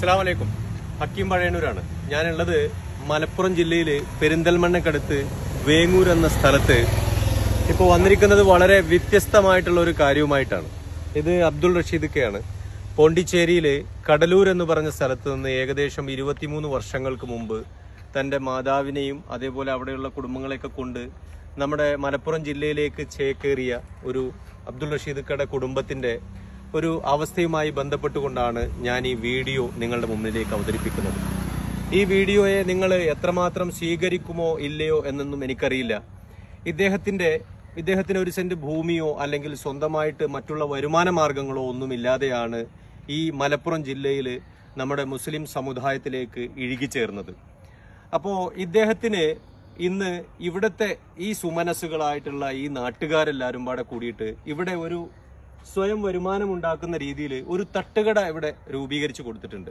അസ്സാം വലൈക്കും ഹക്കീം പഴയന്നൂരാണ് ഞാനുള്ളത് മലപ്പുറം ജില്ലയില് പെരിന്തൽമണ്ണക്കടുത്ത് വേങ്ങൂർ എന്ന സ്ഥലത്ത് ഇപ്പോൾ വന്നിരിക്കുന്നത് വളരെ വ്യത്യസ്തമായിട്ടുള്ള ഒരു കാര്യവുമായിട്ടാണ് ഇത് അബ്ദുൾ റഷീദൊക്കെയാണ് പോണ്ടിച്ചേരിയില് കടലൂർ എന്ന് പറഞ്ഞ സ്ഥലത്ത് നിന്ന് ഏകദേശം ഇരുപത്തിമൂന്ന് വർഷങ്ങൾക്ക് മുമ്പ് തന്റെ മാതാവിനെയും അതേപോലെ അവിടെയുള്ള കുടുംബങ്ങളെയൊക്കെ കൊണ്ട് നമ്മുടെ മലപ്പുറം ജില്ലയിലേക്ക് ചേക്കേറിയ ഒരു അബ്ദുൾ റഷീദുക്കയുടെ കുടുംബത്തിന്റെ ഒരു അവസ്ഥയുമായി ബന്ധപ്പെട്ടുകൊണ്ടാണ് ഞാൻ ഈ വീഡിയോ നിങ്ങളുടെ മുന്നിലേക്ക് അവതരിപ്പിക്കുന്നത് ഈ വീഡിയോയെ നിങ്ങൾ എത്രമാത്രം സ്വീകരിക്കുമോ ഇല്ലയോ എന്നൊന്നും എനിക്കറിയില്ല ഇദ്ദേഹത്തിന്റെ ഇദ്ദേഹത്തിന് ഒരു സെന്റ് ഭൂമിയോ അല്ലെങ്കിൽ സ്വന്തമായിട്ട് മറ്റുള്ള വരുമാന മാർഗങ്ങളോ ഒന്നുമില്ലാതെയാണ് ഈ മലപ്പുറം ജില്ലയിൽ നമ്മുടെ മുസ്ലിം സമുദായത്തിലേക്ക് ഇഴുകിച്ചേർന്നത് അപ്പോൾ ഇദ്ദേഹത്തിന് ഇന്ന് ഇവിടുത്തെ ഈ സുമനസ്സുകളായിട്ടുള്ള ഈ നാട്ടുകാരെല്ലാവരും പാടെ കൂടിയിട്ട് ഇവിടെ ഒരു സ്വയം വരുമാനം ഉണ്ടാക്കുന്ന രീതിയിൽ ഒരു തട്ടുകട ഇവിടെ രൂപീകരിച്ചു കൊടുത്തിട്ടുണ്ട്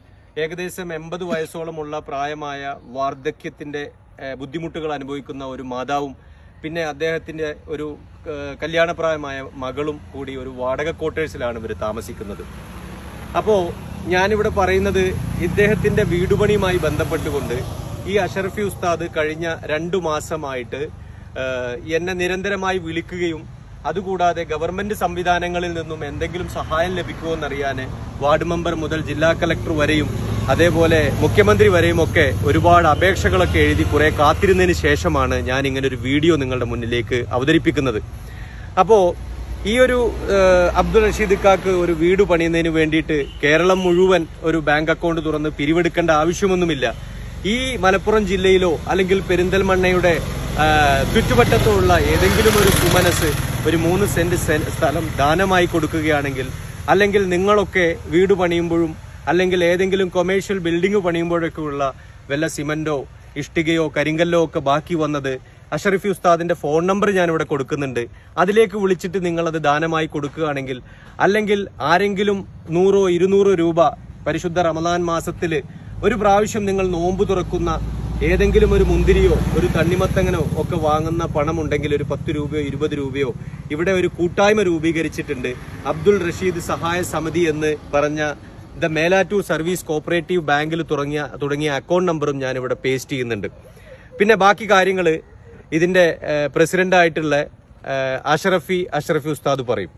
ഏകദേശം എൺപത് വയസ്സോളമുള്ള പ്രായമായ വാർദ്ധക്യത്തിന്റെ ഏഹ്, ബുദ്ധിമുട്ടുകൾ അനുഭവിക്കുന്ന ഒരു മാതാവും പിന്നെ അദ്ദേഹത്തിന്റെ ഒരു ഏഹ്, കല്യാണപ്രായമായ മകളും കൂടി ഒരു വാടക ക്വാർട്ടേഴ്സിലാണ് ഇവർ താമസിക്കുന്നത് അപ്പോ ഞാനിവിടെ പറയുന്നത് ഇദ്ദേഹത്തിന്റെ വീടുപണിയുമായി ബന്ധപ്പെട്ടുകൊണ്ട് ഈ അഷറഫി ഉസ്താദ് കഴിഞ്ഞ രണ്ടു മാസമായിട്ട് ഏഹ്, എന്നെ നിരന്തരമായി വിളിക്കുകയും അതുകൂടാതെ ഗവൺമെന്റ് സംവിധാനങ്ങളിൽ നിന്നും എന്തെങ്കിലും സഹായം ലഭിക്കുമോ എന്നറിയാൻ വാർഡ് മെമ്പർ മുതൽ ജില്ലാ കളക്ടർ വരെയും അതേപോലെ മുഖ്യമന്ത്രി വരെയും ഒക്കെ ഒരുപാട് അപേക്ഷകളൊക്കെ എഴുതി കുറെ കാത്തിരുന്നതിന് ശേഷമാണ് ഞാൻ ഇങ്ങനെ ഒരു വീഡിയോ നിങ്ങളുടെ മുന്നിലേക്ക് അവതരിപ്പിക്കുന്നത് അപ്പോ ഈ ഒരു ഏഹ്, അബ്ദുൾ റഷീദ് ഖാക്ക് ഒരു വീട് പണിയുന്നതിന് വേണ്ടിയിട്ട് കേരളം മുഴുവൻ ഒരു ബാങ്ക് അക്കൗണ്ട് തുറന്ന് പിരിവെടുക്കേണ്ട ആവശ്യമൊന്നുമില്ല ഈ മലപ്പുറം ജില്ലയിലോ അല്ലെങ്കിൽ പെരിന്തൽമണ്ണയുടെ ആ, ചുറ്റുവട്ടത്തോ ഉള്ള ഏതെങ്കിലും ഒരു സുമനസ് ഒരു മൂന്ന് സെന്റ് സെ- സ്ഥലം ദാനമായി കൊടുക്കുകയാണെങ്കിൽ അല്ലെങ്കിൽ നിങ്ങളൊക്കെ വീട് പണിയുമ്പോഴും അല്ലെങ്കിൽ ഏതെങ്കിലും കൊമേഴ്ഷ്യൽ ബിൽഡിംഗ് പണിയുമ്പോഴൊക്കെ ഉള്ള വല്ല സിമന്റോ ഇഷ്ടികയോ കരിങ്കല്ലോ ഒക്കെ ബാക്കി വന്നത് അഷറഫി ഉസ്താദിന്റെ ഫോൺ നമ്പർ ഞാൻ ഇവിടെ കൊടുക്കുന്നുണ്ട് അതിലേക്ക് വിളിച്ചിട്ട് നിങ്ങൾ അത് ദാനമായി കൊടുക്കുകയാണെങ്കിൽ അല്ലെങ്കിൽ ആരെങ്കിലും നൂറോ ഇരുന്നൂറോ രൂപ പരിശുദ്ധ റമദാൻ മാസത്തിൽ ഒരു പ്രാവശ്യം നിങ്ങൾ നോമ്പ് തുറക്കുന്ന ഏതെങ്കിലും ഒരു മുന്തിരിയോ ഒരു തണ്ണിമത്തങ്ങനോ ഒക്കെ വാങ്ങുന്ന പണം ഉണ്ടെങ്കിൽ ഒരു പത്ത് രൂപയോ ഇരുപത് രൂപയോ ഇവിടെ ഒരു കൂട്ടായ്മ രൂപീകരിച്ചിട്ടുണ്ട് അബ്ദുൾ റഷീദ് സഹായ സമിതി എന്ന് പറഞ്ഞ ദ മേലാറ്റൂർ സർവീസ് കോപ്പറേറ്റീവ് ബാങ്കിൽ തുടങ്ങിയ തുടങ്ങിയ അക്കൗണ്ട് നമ്പറും ഞാൻ ഇവിടെ പേസ്റ്റ് ചെയ്യുന്നുണ്ട് പിന്നെ ബാക്കി കാര്യങ്ങൾ ഇതിന്റെ പ്രസിഡന്റ് ആയിട്ടുള്ള ഏഹ്, അഷറഫി അഷറഫി ഉസ്താദ് പറയും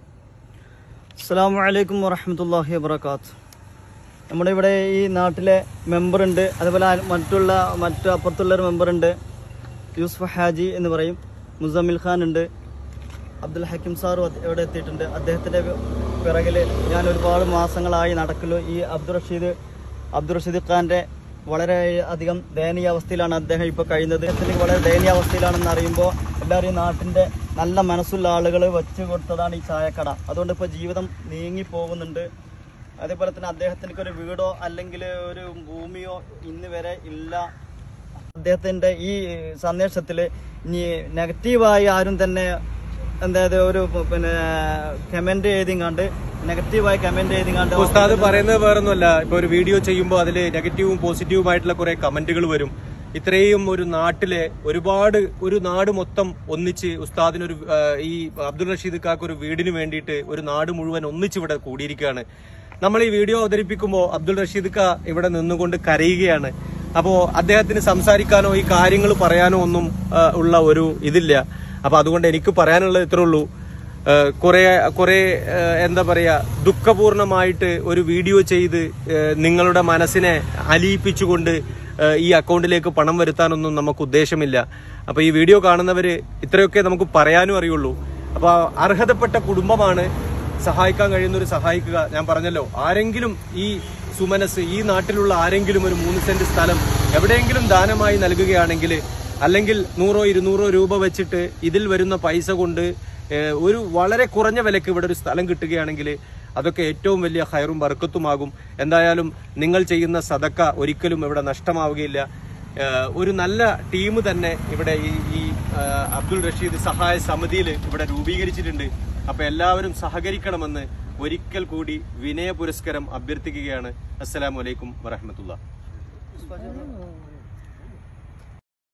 അസ്സാം വലൈക്കും വറഹമത്തല്ലാഹി വബർക്കാത്ത് നമ്മുടെ ഇവിടെ ഈ നാട്ടിലെ മെമ്പറുണ്ട് അതുപോലെ ആ- മറ്റുള്ള മറ്റു അപ്പുറത്തുള്ള ഒരു മെമ്പറുണ്ട് യൂസുഫ് ഹാജി എന്ന് പറയും മുസമ്മിൽ ഖാൻ ഉണ്ട് അബ്ദുൽ ഹക്കീം സാറും അത് ഇവിടെ എത്തിയിട്ടുണ്ട് അദ്ദേഹത്തിൻ്റെ പിറകിൽ ഞാൻ ഒരുപാട് മാസങ്ങളായി നടക്കലു ഈ അബ്ദുൾ റഷീദ് അബ്ദുൾ റഷീദ് ഖാൻ്റെ വളരെ അധികം ദയനീയ അവസ്ഥയിലാണ് അദ്ദേഹം ഇപ്പോൾ കഴിയുന്നത് അദ്ദേഹത്തിന് വളരെ ദയനീയ അവസ്ഥയിലാണെന്ന് അറിയുമ്പോൾ എല്ലാവരും ഈ നാട്ടിൻ്റെ നല്ല മനസ്സുള്ള ആളുകൾ വെച്ച് കൊടുത്തതാണ് ഈ ചായക്കട അതുകൊണ്ട് ഇപ്പോൾ ജീവിതം നീങ്ങി പോകുന്നുണ്ട് അതേപോലെ തന്നെ അദ്ദേഹത്തിന് ഒരു വീടോ അല്ലെങ്കിൽ ഒരു ഭൂമിയോ ഇന്ന് വരെ ഇല്ല അദ്ദേഹത്തിന്റെ ഈ സന്ദേശത്തിൽ ഇനി നെഗറ്റീവായി ആരും തന്നെ എന്തായത് ഒരു പിന്നെ കമന്റ് എഴുതിങ്ങാണ്ട് നെഗറ്റീവായി കമന്റ് എഴുതിങ്ങാണ്ട് ഉസ്താദ് പറയുന്നത് വേറൊന്നുമല്ല ഇപ്പൊ ഒരു വീഡിയോ ചെയ്യുമ്പോൾ അതിൽ നെഗറ്റീവും പോസിറ്റീവുമായിട്ടുള്ള കുറെ കമന്റുകൾ വരും ഇത്രയും ഒരു നാട്ടിലെ ഒരുപാട് ഒരു നാട് മൊത്തം ഒന്നിച്ച് ഉസ്താദിനൊരു ആ, ഈ അബ്ദുൾ റഷീദ് കാക്ക് ഒരു വീടിന് വേണ്ടിയിട്ട് ഒരു നാട് മുഴുവൻ ഒന്നിച്ച് ഇവിടെ കൂടിയിരിക്കുകയാണ് നമ്മൾ ഈ വീഡിയോ അവതരിപ്പിക്കുമ്പോൾ അബ്ദുൾ റഷീദ് ക ഇവിടെ നിന്നുകൊണ്ട് കരയുകയാണ് അപ്പോ അദ്ദേഹത്തിന് സംസാരിക്കാനോ ഈ കാര്യങ്ങൾ പറയാനോ ഒന്നും ആ, ഉള്ള ഒരു ഇതില്ല അപ്പൊ അതുകൊണ്ട് എനിക്ക് പറയാനുള്ളത് ഇത്രേ ഉള്ളൂ ഏഹ് കുറെ കുറെ ഏഹ് എന്താ പറയാ ദുഃഖപൂർണമായിട്ട് ഒരു വീഡിയോ ചെയ്ത് ഏഹ് നിങ്ങളുടെ മനസ്സിനെ അലിയിപ്പിച്ചുകൊണ്ട് ഏഹ് ഈ അക്കൗണ്ടിലേക്ക് പണം വരുത്താനൊന്നും നമുക്ക് ഉദ്ദേശമില്ല അപ്പൊ ഈ വീഡിയോ കാണുന്നവര് ഇത്രയൊക്കെ നമുക്ക് പറയാനും അറിയുള്ളൂ അപ്പൊ അർഹതപ്പെട്ട കുടുംബമാണ് സഹായിക്കാൻ കഴിയുന്നവർ സഹായിക്കുക ഞാൻ പറഞ്ഞല്ലോ ആരെങ്കിലും ഈ സുമനസ് ഈ നാട്ടിലുള്ള ആരെങ്കിലും ഒരു മൂന്ന് സെന്റ് സ്ഥലം എവിടെയെങ്കിലും ദാനമായി നൽകുകയാണെങ്കിൽ അല്ലെങ്കിൽ നൂറോ ഇരുന്നൂറോ രൂപ വെച്ചിട്ട് ഇതിൽ വരുന്ന പൈസ കൊണ്ട് ഏഹ്, ഒരു വളരെ കുറഞ്ഞ വിലക്ക് ഇവിടെ ഒരു സ്ഥലം കിട്ടുകയാണെങ്കിൽ അതൊക്കെ ഏറ്റവും വലിയ ഹയറും ബർക്കത്തുമാകും എന്തായാലും നിങ്ങൾ ചെയ്യുന്ന സദക്ക ഒരിക്കലും ഇവിടെ നഷ്ടമാവുകയില്ല ഏഹ്, ഒരു നല്ല ടീം തന്നെ ഇവിടെ ഈ ഈ ഏഹ്, അബ്ദുൾ റഷീദ് സഹായ സമിതിയിൽ ഇവിടെ രൂപീകരിച്ചിട്ടുണ്ട് അപ്പൊ എല്ലാവരും സഹകരിക്കണമെന്ന് ഒരിക്കൽ കൂടി വിനയ പുരസ്കാരം അഭ്യർത്ഥിക്കുകയാണ് അസ്സലാമു അലൈക്കും വറഹമത്തുള്ള